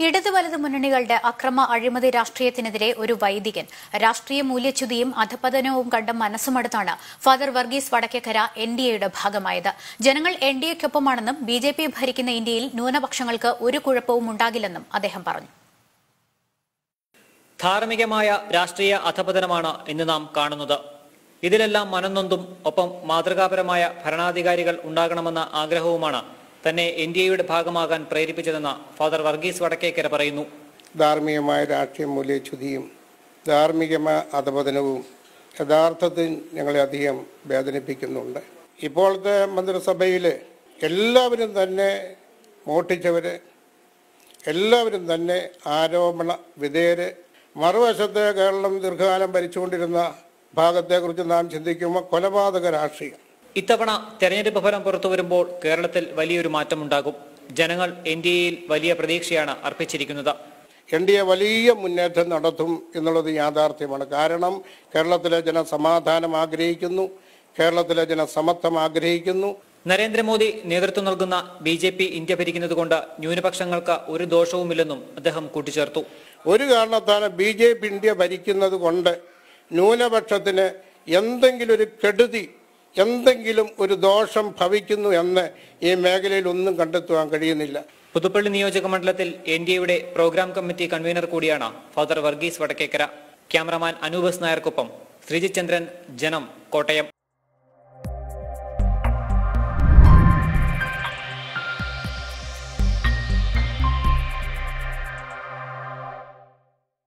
ഇടതു വലത് മുന്നണികളുടെ അക്രമ അഴിമതി രാഷ്ട്രീയത്തിനെതിരെ ഒരു വൈദികൻ രാഷ്ട്രീയ മൂല്യച്യുതിയും അധപതനവും കണ്ട മനസ്സുമടുത്താണ് father Varghese Vadakkekara N D എയുടെ ഭാഗമായത് ജനങ്ങൾ എൻ ഡി എക്കൊപ്പമാണെന്നും ബി ജെ പി ഭരിക്കുന്ന ഇന്ത്യയിൽ ന്യൂനപക്ഷങ്ങൾക്ക് ഒരു കുഴപ്പവും ഉണ്ടാകില്ലെന്നും അദ്ദേഹം പറഞ്ഞു ധാർമ്മികമായ രാഷ്ട്രീയ അധപതനമാണ് ഇന്ന് നാം കാണുന്നത് ഇതിലെല്ലാം മനംനൊന്തും ഒപ്പം മാതൃകാപരമായ ഭരണാധികാരികൾ ഉണ്ടാകണമെന്ന ആഗ്രഹവുമാണ് തന്നെ എൻ ഡി എയുടെ ഭാഗമാകാൻ പ്രേരിപ്പിച്ചതെന്ന് ഫാദർ വർഗീസ് വടക്കേക്കര പറയുന്നു ധാർമ്മികമായ രാഷ്ട്രീയ മൂല്യച്യുതിയും ധാർമ്മികമായ അധപതനവും യഥാർത്ഥത്തിൽ ഞങ്ങളെ അധികം വേദനിപ്പിക്കുന്നുണ്ട് ഇപ്പോഴത്തെ മന്ത്രിസഭയിൽ എല്ലാവരും തന്നെ മോട്ടിച്ചവര് എല്ലാവരും തന്നെ ആരോപണ വിധേയര് മറുവശത്ത് കേരളം ദീർഘകാലം ഭരിച്ചുകൊണ്ടിരുന്ന ഭാഗത്തെക്കുറിച്ച് നാം ചിന്തിക്കുമ്പോൾ കൊലപാതക രാഷ്ട്രീയം ഇത്തവണ തെരഞ്ഞെടുപ്പ് ഫലം പുറത്തു വരുമ്പോൾ കേരളത്തിൽ വലിയൊരു മാറ്റമുണ്ടാകും ജനങ്ങൾ എൻ ഡി എയിൽ വലിയ പ്രതീക്ഷയാണ് അർപ്പിച്ചിരിക്കുന്നത് എൻ ഡി എ വലിയ മുന്നേറ്റം നടത്തും എന്നുള്ളത് യാഥാർത്ഥ്യമാണ് കാരണം കേരളത്തിലെ ജനസമാധാനം ആഗ്രഹിക്കുന്നു കേരളത്തിലെ ജനസമത്വം ആഗ്രഹിക്കുന്നു നരേന്ദ്രമോദി നേതൃത്വം നൽകുന്ന ബി ജെ പി ഇന്ത്യ ഭരിക്കുന്നതുകൊണ്ട് ന്യൂനപക്ഷങ്ങൾക്ക് ഒരു ദോഷവുമില്ലെന്നും അദ്ദേഹം കൂട്ടിച്ചേർത്തു ഒരു കാരണത്താണ് ബി ജെ പി ഇന്ത്യ ഭരിക്കുന്നത് കൊണ്ട് ന്യൂനപക്ഷത്തിന് എന്തെങ്കിലും ഒരു കെടുതി എന്തെങ്കിലും ഒരു ദോഷം ഭവിക്കുന്നു എന്ന് ഈ മേഖലയിൽ ഒന്നും കണ്ടെത്തുവാൻ കഴിയുന്നില്ല പുതുപ്പള്ളി നിയോജക മണ്ഡലത്തിൽ എൻ ഡി എയുടെ പ്രോഗ്രാം കമ്മിറ്റി കൺവീനർ കൂടിയാണ് ഫാദർ വർഗീസ് വടക്കേക്കര ക്യാമറമാൻ അനൂപസ് നായർക്കൊപ്പം ശ്രീജിത് ചന്ദ്രൻ ജനം കോട്ടയം